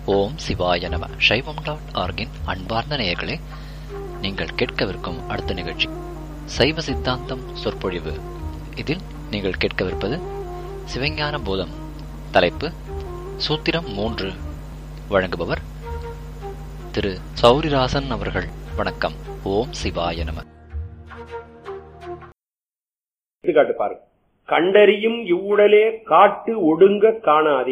ஓம் சிவாய நம சைவம் டாட் ஆர்கின் அன்பார்ந்த நேயர்களே நீங்கள் கேட்கவிருக்கும் அடுத்த நிகழ்ச்சி சைவ சித்தாந்தம் சொற்பொழிவு இதில் நீங்கள் கேட்கவிருப்பது சிவஞான போதம் தலைப்பு சூத்திரம் மூன்று வழங்குபவர் திரு சௌரிராசன் அவர்கள் வணக்கம் ஓம் சிவாய நம எடுத்துக்காட்டு பாருங்க கண்டறியும் இவ்வுடலே காட்டு ஒடுங்க காணாதே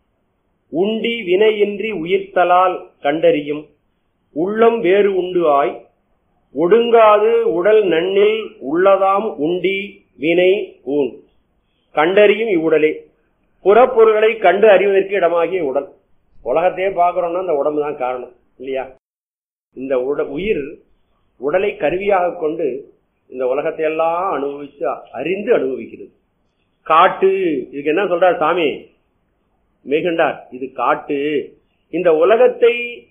உண்டி வினையின்றி உயிர்த்தலால் கண்டறியும் உள்ளம் வேறு உண்டு ஆய் ஒடுங்காது உடல் நன்னில் உள்ளதாம் உண்டி வினை ஊன் கண்டறியும் இவ்வுடலே புறப்பொருள்களை கண்டு அறிவதற்கு இடமாகிய உடல் உலகத்தையே பார்க்கிறோம்னா அந்த உடம்பு தான் காரணம் இல்லையா இந்த உட உயிர் உடலை கருவியாக கொண்டு இந்த உலகத்தை எல்லாம் அனுபவிச்சு அறிந்து அனுபவிக்கிறது காட்டு இதுக்கு என்ன சொல்றார் சாமி மேகண்டார் இது காட்டு இந்த உலகத்தை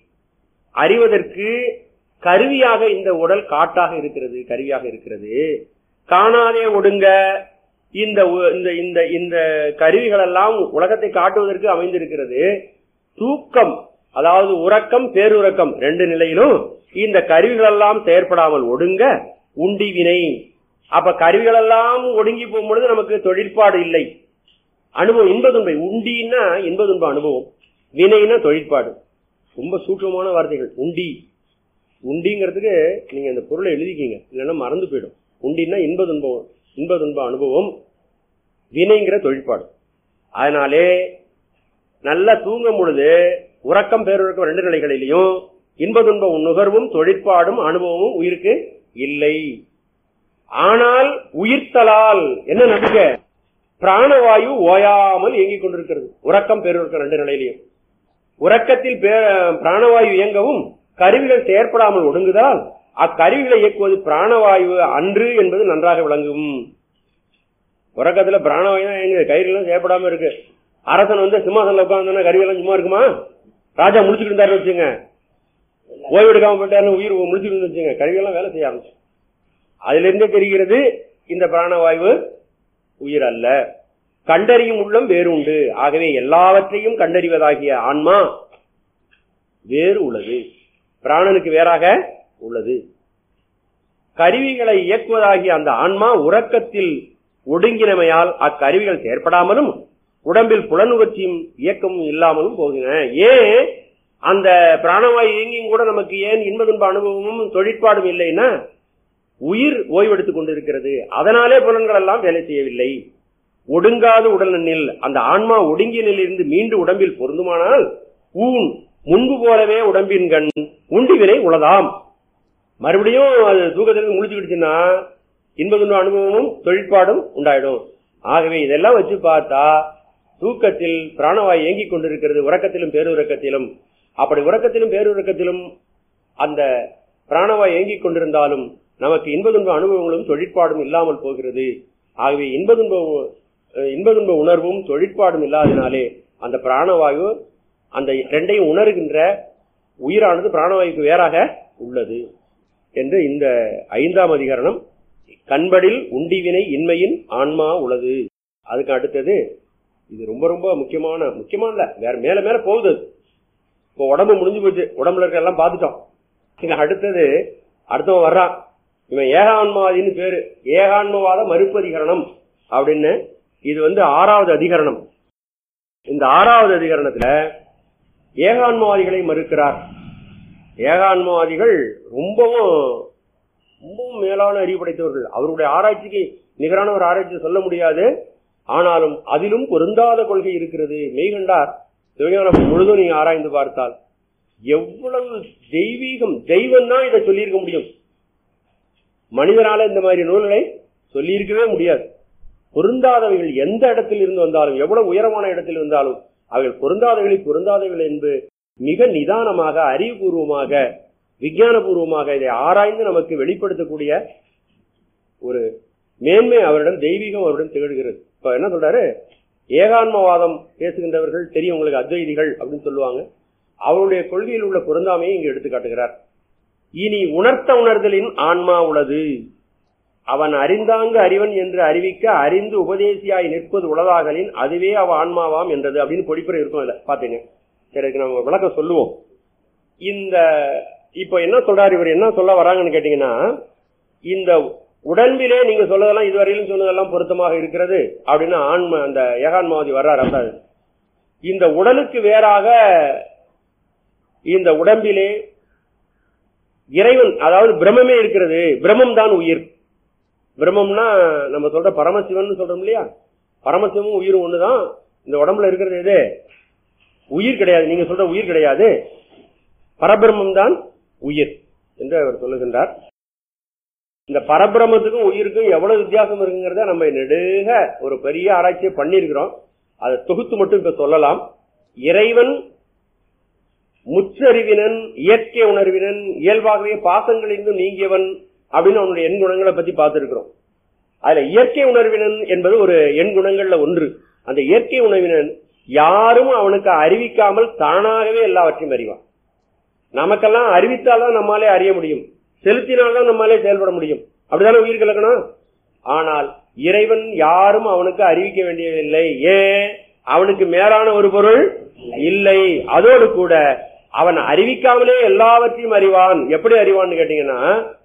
அறிவதற்கு கருவியாக இந்த உடல் காட்டாக இருக்கிறது கருவியாக இருக்கிறது காணாதே ஒடுங்க இந்த உ- இந்த இந்த இந்த கருவிகள் எல்லாம் உலகத்தை காட்டுவதற்கு அமைந்திருக்கிறது தூக்கம் அதாவது உறக்கம் பேருறக்கம் ரெண்டு நிலையிலும் இந்த கருவிகள் எல்லாம் செயற்படாமல் ஒடுங்க உண்டி வினை அப்ப கருவிகள் எல்லாம் ஒடுங்கி போகும்பொழுது நமக்கு தொழிற்பாடு இல்லை அனுபவம் இன்ப துன்பை உண்டின்னா இன்ப துன்ப அனுபவம் வினைன்னா தொழிற்பாடு ரொம்ப சூட்சமான வார்த்தைகள் உண்டி உண்டிங்கிறதுக்கு நீங்க இந்த பொருளை எழுதிக்கிங்க இல்லைன்னா மறந்து போயிடும் உண்டின்னா இன்ப துன்பம் இன்ப துன்ப அனுபவம் வினைங்கிற தொழிற்பாடு அதனாலே நல்லா தூங்கும் பொழுது உறக்கம் பேருறக்கம் ரெண்டு நிலைகளிலையும் இன்ப துன்ப நுகர்வும் தொழிற்பாடும் அனுபவமும் உயிருக்கு இல்லை ஆனால் உயிர்த்தலால் என்ன நம்பிக்கை பிராணவாயு ஓயாமல் இயங்கிக் கொண்டிருக்கிறது உறக்கம் பேருறக்கம் ரெண்டு நிலையிலையும் உறக்கத்தில் பே- பிராணவாயு இயங்கவும் கருவிகள் செயற்படாமல் ஒடுங்குதால் அக்கருவிகளை இயக்குவது பிராணவாயு அன்று என்பது நன்றாக விளங்கும் உறக்கத்துல பிராணவாயு தான் இயங்குது கயிறுகளும் செயற்படாம இருக்கு அரசன் வந்து சிம்மாசனில் உட்கார்ந்தோன்னா கருவியெல்லாம் சும்மா இருக்குமா ராஜா முடிச்சுட்டு இருந்தாரு வச்சுங்க ஓய்வு எடுக்காம போயிட்டாருன்னு உயிர் முடிச்சுட்டு இருந்து வச்சுங்க கருவியெல்லாம் வேலை செய்ய ஆரம்பிச்சு அதுல இருந்தே தெரிகிறது இந்த பிராணவாயு உயிர் அல்ல கண்டறியும் உள்ளம் வேறு உண்டு ஆகவே எல்லாவற்றையும் கண்டறிவதாகிய ஆன்மா வேறு உள்ளது பிராணனுக்கு வேறாக உள்ளது கருவிகளை இயக்குவதாகிய அந்த ஆன்மா உறக்கத்தில் ஒடுங்கினமையால் அக்கருவிகள் செயற்படாமலும் உடம்பில் புலனுகர்ச்சியும் இயக்கமும் இல்லாமலும் போகின ஏன் அந்த பிராணவாயு இயங்கியும் கூட நமக்கு ஏன் இன்ப துன்ப அனுபவமும் தொழிற்பாடும் இல்லைன்னா உயிர் ஓய்வெடுத்துக் கொண்டிருக்கிறது அதனாலே புலன்கள் எல்லாம் வேலை செய்யவில்லை ஒடுங்காத உடலில் அந்த ஆன்மா ஒடுங்கிய நிலையிலிருந்து மீண்டும் உடம்பில் பொருந்துமானால் ஊன் முன்பு போலவே உடம்பின் கண் உண்டிவினை உளதாம் மறுபடியும் அது தூக்கத்திலிருந்து முழிச்சுக்கிடுச்சுன்னா இன்ப துன்ப அனுபவமும் தொழிற்பாடும் உண்டாயிடும் ஆகவே இதெல்லாம் வச்சு பார்த்தா தூக்கத்தில் பிராணவாய் இயங்கிக் கொண்டிருக்கிறது உறக்கத்திலும் பேருறக்கத்திலும் அப்படி உறக்கத்திலும் பேருறக்கத்திலும் அந்த பிராணவாய் இயங்கிக் கொண்டிருந்தாலும் நமக்கு இன்ப துன்ப அனுபவங்களும் தொழிற்பாடும் இல்லாமல் போகிறது ஆகவே இன்ப துன்ப அஹ், இன்ப துன்ப உணர்வும் தொழிற்பாடும் இல்லாததினாலே அந்த பிராணவாயு அந்த ரெண்டையும் உணர்கின்ற உயிரானது பிராணவாயுக்கு வேறாக உள்ளது என்று இந்த ஐந்தாம் அதிகரணம் கண்படில் உண்டிவினை இன்மையின் ஆன்மா உள்ளது அதுக்கு அடுத்தது இது ரொம்ப ரொம்ப முக்கியமான முக்கியமான இல்ல வேற மேல மேல போகுது அது. இப்போ உடம்பு முடிஞ்சு போச்சு உடம்புல இருக்க எல்லாம் பார்த்துட்டோம் இங்க அடுத்தது அடுத்தவன் வர்றான் இவன் ஏகான்மவாதின்னு பேரு ஏகான்மவாத மறுப்பு அதிகரணம் அப்படின்னு இது வந்து ஆறாவது அதிகரணம் இந்த ஆறாவது அதிகரணத்துல ஏகான்மவாதிகளை மறுக்கிறார் ஏகான்மவாதிகள் ரொம்பவும் ரொம்பவும் மேலான அறிவு படைத்தவர்கள் அவருடைய ஆராய்ச்சிக்கு நிகரான ஒரு ஆராய்ச்சி சொல்ல முடியாது ஆனாலும் அதிலும் பொருந்தாத கொள்கை இருக்கிறது மெய்கண்டார் சிவஞானம் முழுதும் நீங்க ஆராய்ந்து பார்த்தால் எவ்வளவு தெய்வீகம் தெய்வம் தான் இதை சொல்லியிருக்க முடியும் மனிதனால இந்த மாதிரி நூல்களை சொல்லியிருக்கவே முடியாது பொருந்தாதவைகள் எந்த இடத்தில் இருந்து வந்தாலும் எவ்வளவு உயரமான இடத்தில் இருந்தாலும் அவைகள் பொருந்தாதவைகளை பொருந்தாதவைகள் என்று மிக நிதானமாக அறிவுபூர்வமாக விஞ்ஞானபூர்வமாக இதை ஆராய்ந்து நமக்கு வெளிப்படுத்தக்கூடிய ஒரு மேன்மை அவரிடம் தெய்வீகம் அவரிடம் திகழ்கிறது இப்ப என்ன சொல்றாரு ஏகான்மவாதம் பேசுகின்றவர்கள் தெரியும் உங்களுக்கு அத்வைதிகள் அப்படின்னு சொல்லுவாங்க அவருடைய கொள்கையில் உள்ள பொருந்தாமையை இங்கு எடுத்து காட்டுகிறார் இனி உணர்த்த உணர்தலின் ஆன்மா உள்ளது அவன் அறிந்தாங்கு அறிவன் என்று அறிவிக்க அறிந்து உபதேசியாய் நிற்பது உளதாகலின் அதுவே அவ ஆன்மாவாம் என்றது அப்படின்னு பொடிப்புரை இருக்கும் அதுல பாத்துங்க சரி அதுக்கு நம்ம விளக்கம் சொல்லுவோம் இந்த இப்ப என்ன சொல்றாரு இவர் என்ன சொல்ல வராங்கன்னு கேட்டீங்கன்னா இந்த உடம்பிலே நீங்க சொல்லதெல்லாம் இதுவரையிலும் சொன்னதெல்லாம் பொருத்தமாக இருக்கிறது அப்படின்னு ஆன்ம அந்த ஏகான்மாவதி வர்றாரு அந்த இந்த உடலுக்கு வேறாக இந்த உடம்பிலே இறைவன் அதாவது பிரம்மமே இருக்கிறது பிரம்மம் தான் உயிர் பிரம்மம்னா நம்ம சொல்ற பரமசிவன் சொல்றோம் இல்லையா பரமசிவமும் உயிரும் ஒண்ணுதான் இந்த உடம்புல இருக்கிறது எது உயிர் கிடையாது நீங்க சொல்ற உயிர் கிடையாது பரபிரம்மம் தான் உயிர் என்று அவர் சொல்லுகின்றார் இந்த பரபிரமத்துக்கும் உயிருக்கும் எவ்வளவு வித்தியாசம் இருக்குங்கிறத நம்ம நெடுக ஒரு பெரிய ஆராய்ச்சியை பண்ணியிருக்கிறோம் அதை தொகுத்து மட்டும் இப்ப சொல்லலாம் இறைவன் முற்றறிவினன் இயற்கை உணர்வினன் இயல்பாகவே பாசங்களிலிருந்து நீங்கியவன் அப்படின்னு அவனுடைய எண் குணங்களை பத்தி பார்த்திருக்கிறோம் அதுல இயற்கை உணர்வினன் என்பது ஒரு எண் குணங்கள்ல ஒன்று அந்த இயற்கை உணர்வினன் யாரும் அவனுக்கு அறிவிக்காமல் தானாகவே எல்லாவற்றையும் அறிவான் நமக்கெல்லாம் அறிவித்தால்தான் நம்மாலே அறிய முடியும் செலுத்தினால்தான் நம்மாலே செயல்பட முடியும் அப்படிதானே உயிர் கலக்கணும் ஆனால் இறைவன் யாரும் அவனுக்கு அறிவிக்க வேண்டியதில்லை ஏன் அவனுக்கு மேலான ஒரு பொருள் இல்லை அதோடு கூட அவன் அறிவிக்காமலே எல்லாவற்றையும் அறிவான் எப்படி அறிவான்னு கேட்டீங்கன்னா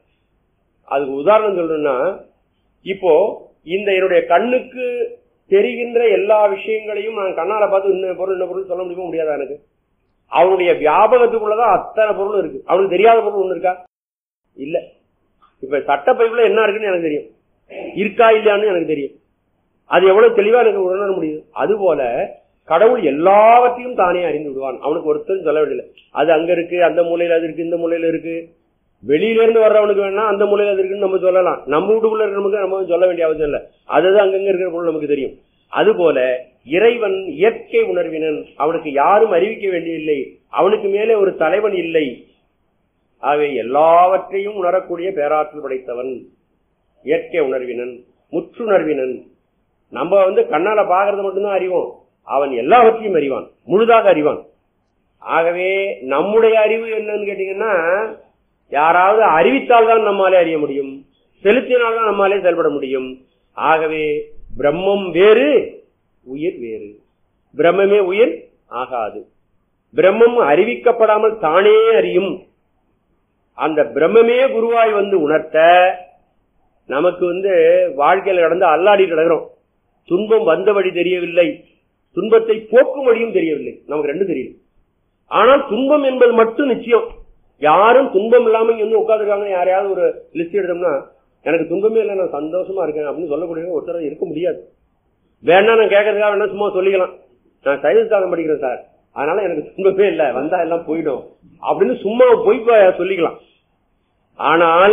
அதுக்கு உதாரணம் சொல்லணும்னா இப்போ இந்த என்னுடைய கண்ணுக்கு தெரிகின்ற எல்லா விஷயங்களையும் நான் கண்ணால பார்த்து இன்ன பொருள் இன்ன பொருள் சொல்ல முடியுமா முடியாதா எனக்கு அவனுடைய வியாபகத்துக்குள்ளதான் அத்தனை பொருளும் இருக்கு அவனுக்கு தெரியாத பொருள் ஒண்ணு இருக்கா இல்ல இப்ப சட்ட பைப்புல என்ன இருக்குன்னு எனக்கு தெரியும் இருக்கா இல்லையான்னு எனக்கு தெரியும் அது எவ்வளவு தெளிவா எனக்கு உணர முடியுது அது போல கடவுள் எல்லாவற்றையும் தானே அறிந்து விடுவான் அவனுக்கு ஒருத்தரும் சொல்ல வேண்டியதில்லை அது அங்க இருக்கு அந்த மூலையில அது இருக்கு இந்த மூலையில இருக்கு வெளியில இருந்து வர்றவனுக்கு வேணா அந்த மூலையில அது இருக்குன்னு நம்ம சொல்லலாம் நம்ம வீட்டுக்குள்ள இருக்கிறவனுக்கு நம்ம சொல்ல வேண்டிய அவசியம் இல்லை அதுதான் அங்கங்க இருக்கிற பொருள் நமக்கு தெரியும் அதுபோல இறைவன் இயற்கை உணர்வினன் அவனுக்கு யாரும் அறிவிக்க வேண்டியதில்லை அவனுக்கு மேலே ஒரு தலைவன் இல்லை ஆகவே எல்லாவற்றையும் உணரக்கூடிய பேராற்றல் படைத்தவன் இயற்கை உணர்வினன் முற்றுணர்வினன் நம்ம வந்து கண்ணால பாக்குறது மட்டும்தான் அறிவோம் அவன் எல்லாவற்றையும் அறிவான் முழுதாக அறிவான் ஆகவே நம்முடைய அறிவு என்னன்னு கேட்டீங்கன்னா யாராவது அறிவித்தால் தான் நம்மாலே அறிய முடியும் செலுத்தினால் தான் நம்மாலே செயல்பட முடியும் ஆகவே பிரம்மம் வேறு உயிர் வேறு பிரம்மமே உயிர் ஆகாது பிரம்மம் அறிவிக்கப்படாமல் தானே அறியும் அந்த பிரம்மமே குருவாய் வந்து உணர்த்த நமக்கு வந்து வாழ்க்கையில கடந்து அல்லாடி கிடக்கிறோம் துன்பம் வந்த வழி தெரியவில்லை துன்பத்தை போக்கும் வழியும் தெரியவில்லை நமக்கு ரெண்டும் தெரியும் ஆனால் துன்பம் என்பது மட்டும் நிச்சயம் யாரும் துன்பம் இல்லாம இங்க வந்து உட்காந்துருக்காங்க யாரையாவது ஒரு லிஸ்ட் எடுத்தோம்னா எனக்கு துன்பமே இல்லை நான் சந்தோஷமா இருக்கேன் அப்படின்னு சொல்லக்கூடிய ஒருத்தர் இருக்க முடியாது வேணா நான் கேட்கறதுக்காக வேணா சும்மா சொல்லிக்கலாம் நான் சைவ சாதம் படிக்கிறேன் சார் அதனால எனக்கு துன்பமே இல்லை வந்தா எல்லாம் போயிடும் அப்படின்னு சும்மா போய் சொல்லிக்கலாம் ஆனால்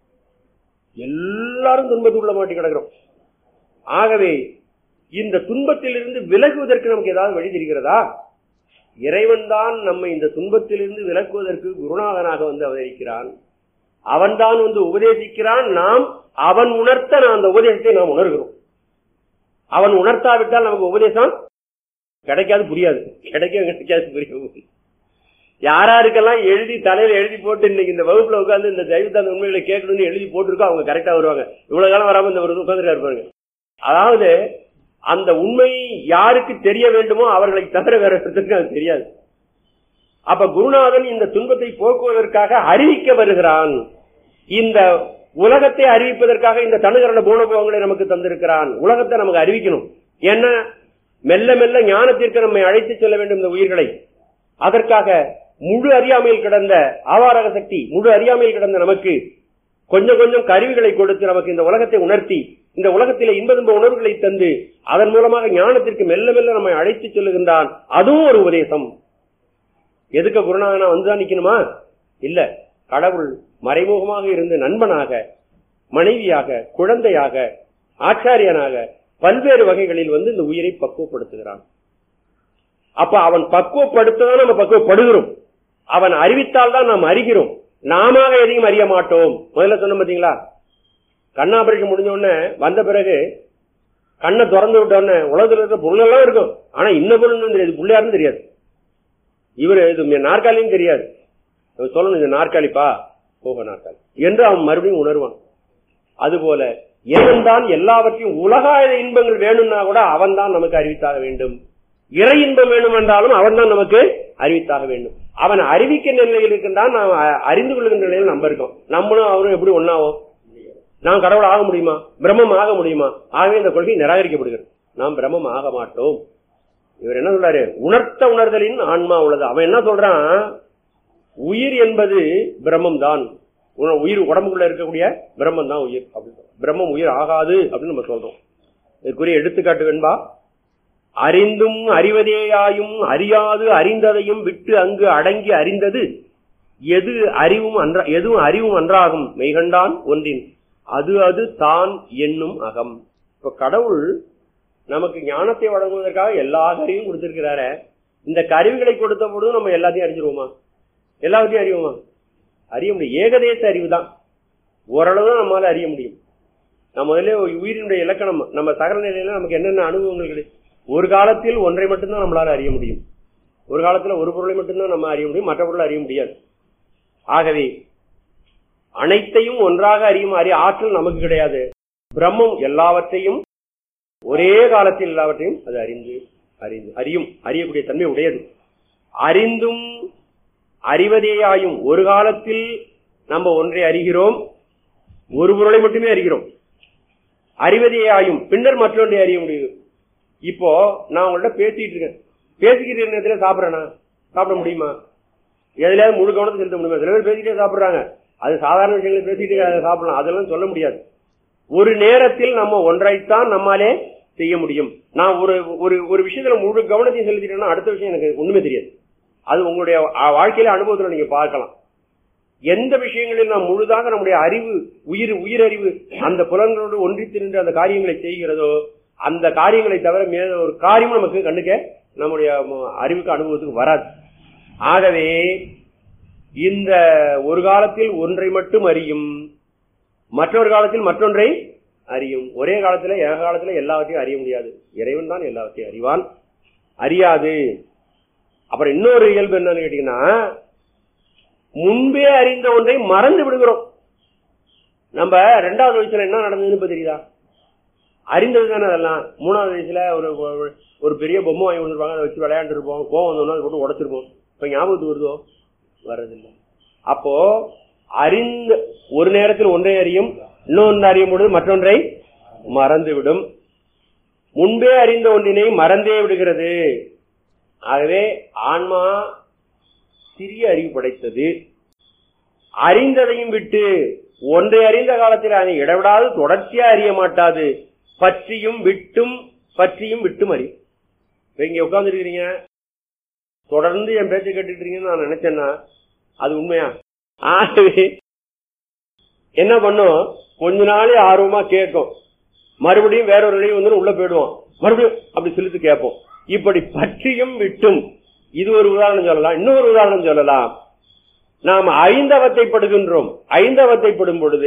எல்லாரும் துன்பத்துக்குள்ள மாட்டி கிடக்கிறோம் ஆகவே இந்த துன்பத்திலிருந்து விலகுவதற்கு நமக்கு ஏதாவது வழி தெரிகிறதா இறைவன் தான் நம்மை இந்த துன்பத்திலிருந்து விலக்குவதற்கு குருநாதனாக வந்து அவதரிக்கிறான் அவன் தான் வந்து உபதேசிக்கிறான் நாம் அவன் உணர்த்த நான் அந்த உபதேசத்தை நாம் உணர்கிறோம் அவன் உணர்த்தாவிட்டால் நமக்கு உபதேசம் கிடைக்காது புரியாது கிடைக்க கிடைக்காது புரியும் யாராருக்கெல்லாம் எழுதி தலையில எழுதி போட்டு இன்னைக்கு இந்த வகுப்புல உட்கார்ந்து இந்த ஜெயவிதாந்த உண்மைகளை கேட்கணும்னு எழுதி போட்டிருக்கோ அவங்க கரெக்டா வருவாங்க இவ்வளவு காலம் வராம இந்த ஒரு உட்கார்ந்துட்டு இருப்பாங்க அதாவது அந்த உண்மை யாருக்கு தெரிய வேண்டுமோ அவர்களை தவிர வேற ஒருத்தருக்கு அது தெரியாது அப்ப குருநாதன் இந்த துன்பத்தை போக்குவதற்காக அறிவிக்க வருகிறான் இந்த உலகத்தை அறிவிப்பதற்காக இந்த தனுகரண பூணபோகங்களை நமக்கு தந்திருக்கிறான் உலகத்தை நமக்கு அறிவிக்கணும் ஏன்னா மெல்ல மெல்ல ஞானத்திற்கு நம்மை அழைத்து செல்ல வேண்டும் இந்த உயிர்களை அதற்காக முழு அறியாமையில் கிடந்த ஆவாரக சக்தி முழு அறியாமையில் கிடந்த நமக்கு கொஞ்சம் கொஞ்சம் கருவிகளை கொடுத்து நமக்கு இந்த உலகத்தை உணர்த்தி இந்த உலகத்திலே இன்ப துன்ப உணர்வுகளை தந்து அதன் மூலமாக ஞானத்திற்கு மெல்ல மெல்ல நம்மை அழைத்து செல்லுகின்றான் அதுவும் ஒரு உபதேசம் எதுக்க குருநாதனா வந்துதான் நிக்கணுமா இல்ல கடவுள் மறைமுகமாக இருந்து நண்பனாக மனைவியாக குழந்தையாக ஆச்சாரியனாக பல்வேறு வகைகளில் வந்து இந்த உயிரை பக்குவப்படுத்துகிறான் அப்ப அவன் பக்குவப்படுத்ததான் நம்ம பக்குவப்படுகிறோம் அவன் அறிவித்தால் தான் நாம் அறிகிறோம் நாம எதையும் அறிய மாட்டோம் முதல்ல சொன்ன பாத்தீங்களா கண் ஆபரேஷன் முடிஞ்ச உடனே வந்த பிறகு கண்ணை திறந்து விட்ட உடனே உலகத்தில் இருக்கிற பொருளெல்லாம் இருக்கும் ஆனா இன்ன பொருள் தெரியாது பிள்ளையாருன்னு தெரியாது இவரு இது நாற்காலியும் தெரியாது அவன் சொல்லணும் இது நாற்காலிப்பா போக நாற்காலி என்று அவன் மறுபடியும் உணர்வான் அதுபோல இறைவன் தான் எல்லாவற்றையும் உலகாய இன்பங்கள் வேணும்னா கூட அவன் தான் நமக்கு அறிவித்தாக வேண்டும் இறை இன்பம் வேணும் என்றாலும் அவன் தான் நமக்கு அறிவித்தாக வேண்டும் அவன் அறிவிக்கின்ற நிலையில் இருக்கின்றான் நாம் அ- அறிந்து கொள்கின்ற நிலையில் நம்ம இருக்கோம் நம்மளும் அவரும் எப்படி ஒன்னாவோம் நாம் கடவுள் ஆக முடியுமா பிரம்மம் ஆக முடியுமா ஆகவே இந்த கொள்கை நிராகரிக்கப்படுகிறது நாம் பிரம்மம் ஆக மாட்டோம் இவர் என்ன சொல்றாரு உணர்த்த உணர்தலின் ஆன்மா உள்ளது அவன் என்ன சொல்றான் உயிர் என்பது பிரம்மம் தான் உன- உயிர் உடம்புக்குள்ள இருக்கக்கூடிய பிரம்மம் தான் உயிர் அப்படின்னு சொல்றான். பிரம்மம் உயிர் ஆகாது அப்படின்னு நம்ம சொல்றோம் இதுக்குரிய எடுத்துக்காட்டு வெண்பா அறிந்தும் அறிவதேயாயும் அறியாது அறிந்ததையும் விட்டு அங்கு அடங்கி அறிந்தது எது அறிவும் அன்ற எதுவும் அறிவும் அன்றாகும் மெய்கண்டான் ஒன்றின் அது அது தான் என்னும் அகம் இப்ப கடவுள் நமக்கு ஞானத்தை வழங்குவதற்காக எல்லா கருவியும் கொடுத்திருக்கிறாரே இந்த கருவிகளை கொடுத்த பொழுது நம்ம எல்லாத்தையும் அறிஞ்சிருவோமா எல்லாத்தையும் அறிவோமா அறிய முடியும் ஏகதேச அறிவு தான் ஓரளவு தான் நம்மளால அறிய முடியும் நம்ம முதல்ல ஒரு உயிரினுடைய இலக்கணம் நம்ம சகல நிலையில நமக்கு என்னென்ன அனுபவங்கள் கிடைக்கும் ஒரு காலத்தில் ஒன்றை மட்டும்தான் நம்மளால அறிய முடியும் ஒரு காலத்துல ஒரு பொருளை மட்டும்தான் நம்ம அறிய முடியும் மற்ற பொருளை அறிய முடியாது ஆகவே அனைத்தையும் ஒன்றாக அறியும் அறிய ஆற்றல் நமக்கு கிடையாது பிரம்மம் எல்லாவற்றையும் ஒரே காலத்தில் எல்லாவற்றையும் அது அறிந்து அறிந்து அறியும் அறியக்கூடிய தன்மை உடையது அறிந்தும் அறிவதேயாயும் ஒரு காலத்தில் நம்ம ஒன்றை அறிகிறோம் ஒரு பொருளை மட்டுமே அறிகிறோம் அறிவதேயாயும் பின்னர் மற்றொன்றை அறிய முடியும் இப்போ நான் உங்கள்ட்ட பேசிட்டு இருக்கேன் பேசிக்கிட்டு இருக்க நேரத்துல சாப்பிட்றேனா சாப்பிட முடியுமா எதுலயாவது முழு கவனத்தை செலுத்த முடியுமா சில பேர் பேசிக்கிட்டே சாப்பிடுறாங்க அது சாதாரண விஷயங்களை பேசிட்டு அதை சாப்பிடலாம் அதெல்லாம் சொல்ல முடியாது ஒரு நேரத்தில் நம்ம ஒன்றைத்தான் நம்மாலே செய்ய முடியும் நான் ஒரு ஒரு ஒரு விஷயத்துல முழு கவனத்தையும் செலுத்திட்டேன்னா அடுத்த விஷயம் எனக்கு ஒண்ணுமே தெரியாது அது உங்களுடைய அ- வாழ்க்கையில அனுபவத்துல நீங்க பார்க்கலாம் எந்த விஷயங்களில் நாம் முழுதாக நம்முடைய அறிவு உயிர் உயிரறிவு அந்த புலன்களோடு ஒன்றித்து நின்று அந்த காரியங்களை செய்கிறதோ அந்த காரியங்களை தவிர மேல ஒரு காரியமும் நமக்கு கண்ணுக்க நம்முடைய ம- அறிவுக்கு அனுபவத்துக்கு வராது ஆகவே இந்த ஒரு காலத்தில் ஒன்றை மட்டும் அறியும் மற்றொரு காலத்தில் மற்றொன்றை அறியும் ஒரே காலத்துல ஏக காலத்துல எல்லாவற்றையும் அறிய முடியாது இறைவன் தான் எல்லாவற்றையும் அறிவான் அறியாது அப்புறம் இன்னொரு இயல்பு என்னன்னு கேட்டீங்கன்னா முன்பே அறிந்த ஒன்றை மறந்து விடுகிறோம் நம்ம ரெண்டாவது வயசுல என்ன நடந்ததுன்னு இப்ப தெரியுதா அறிந்தது தானே அதெல்லாம் மூணாவது வயசுல ஒரு ஒரு- ஒரு பெரிய பொம்மை வாங்கி கொடுத்துருப்பாங்க அதை வச்சு விளையாண்டு இருப்போம் கோவம் வந்தோம்னா அதை போட்டு உடைச்சிருப்போம் இப்ப ஞாபகத்துக்கு வருதோ வர்றதில்லை அப்போ அறிந்த ஒரு நேரத்தில் ஒன்றை அறியும் இன்னொன்று அறியும் பொழுது மற்றொன்றை மறந்துவிடும் முன்பே அறிந்த ஒன்றினை மறந்தே விடுகிறது ஆகவே ஆன்மா சிறிய அறிவு படைத்தது அறிந்ததையும் விட்டு ஒன்றை அறிந்த காலத்தில் அதை இடவிடாது தொடர்ச்சியா அறிய மாட்டாது பற்றியும் விட்டும் பற்றியும் விட்டும் அறியும் இப்ப இங்க உட்கார்ந்துருக்கிறீங்க தொடர்ந்து என் பேச்சை கேட்டுட்டு இருக்கீங்கன்னு நான் நினைச்சேன்னா அது உண்மையா ஆகவே என்ன பண்ணும் கொஞ்ச நாளே ஆர்வமா கேட்கும் மறுபடியும் வேற ஒரு நிலையில் வந்து உள்ள போயிடுவோம் மறுபடியும் அப்படி சொல்லிட்டு கேட்போம் இப்படி பற்றியும் விட்டும் இது ஒரு உதாரணம் சொல்லலாம் இன்னொரு உதாரணம் சொல்லலாம் நாம் ஐந்தவத்தைப்படுகின்றோம் ஐந்தவத்தைப்படும் பொழுது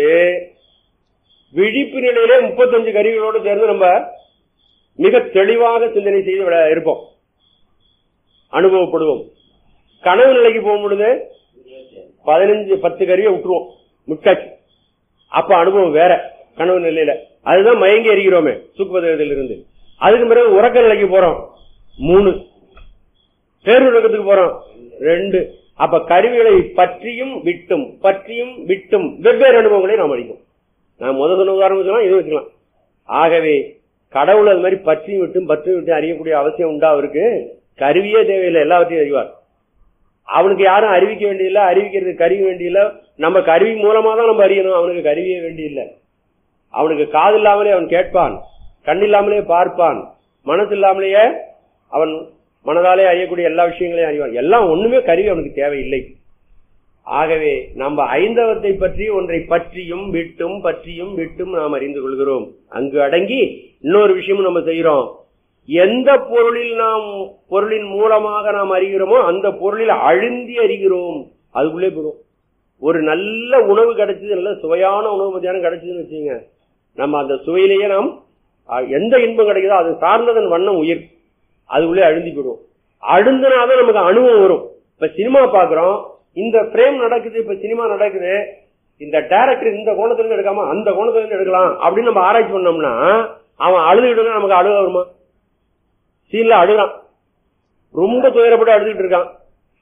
விழிப்பு நிலையிலே முப்பத்தஞ்சு கருவிகளோடு சேர்ந்து நம்ம மிக தெளிவாக சிந்தனை செய்து விட- இருப்போம் அனுபவப்படுவோம் கனவு நிலைக்கு போகும் பொழுது பதினஞ்சு பத்து கருவியை விட்டுருவோம் முட்டாச்சு அப்ப அனுபவம் வேற கனவு நிலையில அதுதான் மயங்கி எறிகிறோமே தூக்குவதில் இருந்து அதுக்கு பிறகு உறக்க நிலைக்கு போறோம் மூணு பேருலகத்துக்கு போறோம் ரெண்டு அப்ப கருவிகளை பற்றியும் விட்டும் பற்றியும் விட்டும் வெவ்வேறு அனுபவங்களை நாம் அளிக்கும் நான் முதல் சொன்ன உதாரணம் வச்சுக்கலாம் இது வச்சுக்கலாம் ஆகவே கடவுள் அது மாதிரி பற்றியும் விட்டும் பற்றியும் விட்டு அறியக்கூடிய அவசியம் உண்டா அவருக்கு கருவியே தேவையில்லை எல்லாவற்றையும் அறிவார் அவனுக்கு யாரும் அறிவிக்க வேண்டியதில்லை அறிவிக்கிறதுக்கு கருவி வேண்டியதில்லை நம்ம கருவி மூலமா தான் நம்ம அறியணும் அவனுக்கு கருவியே வேண்டியதில்லை அவனுக்கு காது இல்லாமலே அவன் கேட்பான் கண் இல்லாமலே பார்ப்பான் மனசு இல்லாமலேயே அவன் மனதாலே அறியக்கூடிய எல்லா விஷயங்களையும் அறிவான் எல்லாம் ஒண்ணுமே கருவி அவனுக்கு தேவையில்லை ஆகவே நம்ம ஐந்தவத்தை பற்றி ஒன்றை பற்றியும் விட்டும் பற்றியும் விட்டும் நாம் அறிந்து கொள்கிறோம் அங்கு அடங்கி இன்னொரு விஷயமும் நம்ம செய்கிறோம் எந்த பொருளில் நாம் பொருளின் மூலமாக நாம் அறிகிறோமோ அந்த பொருளில் அழுந்தி அறிகிறோம் அதுக்குள்ளே போயிடும் ஒரு நல்ல உணவு கிடைச்சது நல்ல சுவையான உணவு மத்தியானம் கிடைச்சதுன்னு வச்சுங்க நம்ம அந்த சுவையிலேயே நாம் அஹ், எந்த இன்பம் கிடைக்குதோ அது சார்ந்ததன் வண்ணம் உயிர் அதுக்குள்ளே அழுந்தி போயிடும் அழுந்தினாதான் நமக்கு அனுபவம் வரும் இப்ப சினிமா பாக்குறோம் இந்த பிரேம் நடக்குது இப்ப சினிமா நடக்குது இந்த டைரக்டர் இந்த கோணத்துல இருந்து எடுக்காம அந்த கோணத்துல இருந்து எடுக்கலாம் அப்படின்னு நம்ம ஆராய்ச்சி பண்ணோம்னா அவன் அழுதுகிட்டு நமக்கு அழுக வருமா சீன்ல அழுகிறான் ரொம்ப துயரப்பட்டு அழுதுகிட்டு இருக்கான்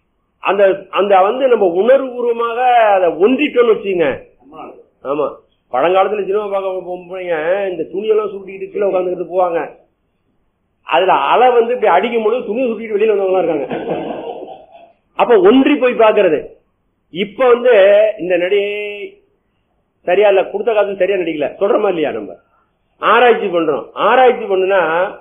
அந்த அந்த வந்து நம்ம உணர்வுபூர்வமாக அதை ஒன்றிட்டோம்னு வச்சுங்க ஆமா பழங்காலத்துல சினிமா பார்க்க போறீங்க இந்த துணியெல்லாம் சுட்டிட்டு கீழே உட்காந்துக்கிட்டு போவாங்க அதுல அலை வந்து இப்படி அடிக்கும் பொழுது துணியை சுட்டிட்டு வெளியில வந்தவங்க இருக்காங்க அப்ப ஒன்றி போய் பாக்குறது இப்ப வந்து இந்த நடி சரியா இல்ல கொடுத்த காசு சரியா நடிக்கல சொல்றோமா இல்லையா நம்ம ஆராய்ச்சி பண்றோம் ஆராய்ச்சி பண்ணுனா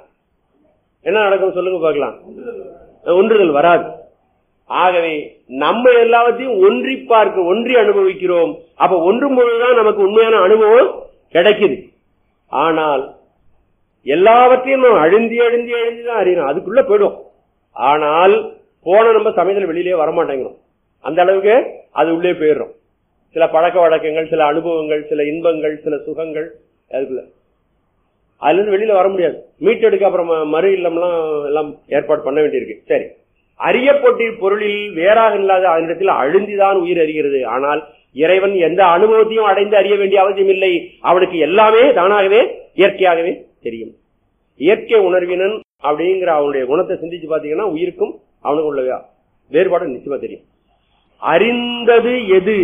என்ன நடக்கும் சொல்லுங்க பார்க்கலாம் ஒன்றுதல் வராது ஆகவே நம்ம எல்லாவற்றையும் ஒன்றி பார்க்க ஒன்றி அனுபவிக்கிறோம் அப்ப ஒன்றும் பொழுதுதான் நமக்கு உண்மையான அனுபவம் கிடைக்குது ஆனால் எல்லாவற்றையும் நம்ம அழுந்தி அழுந்தி அழுந்தி தான் அறியணும் அதுக்குள்ள போயிடும் ஆனால் போன நம்ம சமயத்தில் வெளியிலே வரமாட்டேங்கிறோம் அந்த அளவுக்கு அது உள்ளே போயிடுறோம் சில பழக்க வழக்கங்கள் சில அனுபவங்கள் சில இன்பங்கள் சில சுகங்கள் அதுக்குள்ள அதுல இருந்து வெளியில வர முடியாது மீட்டெடுக்க அப்புறம் ம- மறு இல்லம்லாம் எல்லாம் ஏற்பாடு பண்ண வேண்டியிருக்கு சரி அறியப்பட்ட பொருளில் வேறாக இல்லாத அதனிடத்தில் அழுந்திதான் உயிர் அறிகிறது ஆனால் இறைவன் எந்த அனுபவத்தையும் அடைந்து அறிய வேண்டிய அவசியம் இல்லை அவனுக்கு எல்லாமே தானாகவே இயற்கையாகவே தெரியும் இயற்கை உணர்வினன் அப்படிங்கிற அவனுடைய குணத்தை சிந்திச்சு பாத்தீங்கன்னா உயிருக்கும் அவனுக்கு உள்ள வேறுபாடு நிச்சயமா தெரியும் அறிந்தது எது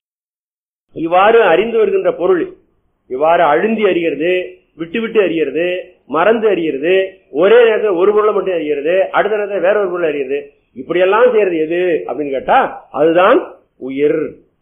இவ்வாறு அறிந்து வருகின்ற பொருள் இவ்வாறு அழுந்தி அறிகிறது விட்டு விட்டு அறிகிறது மறந்து அறிகிறது ஒரே நேரத்தில் ஒரு பொருளை மட்டும் அறிகிறது அடுத்த நேரத்தில் வேற ஒரு பொருளை அறிகிறது இப்படியெல்லாம் செய்யறது எது அப்படின்னு கேட்டா அதுதான் உயிர்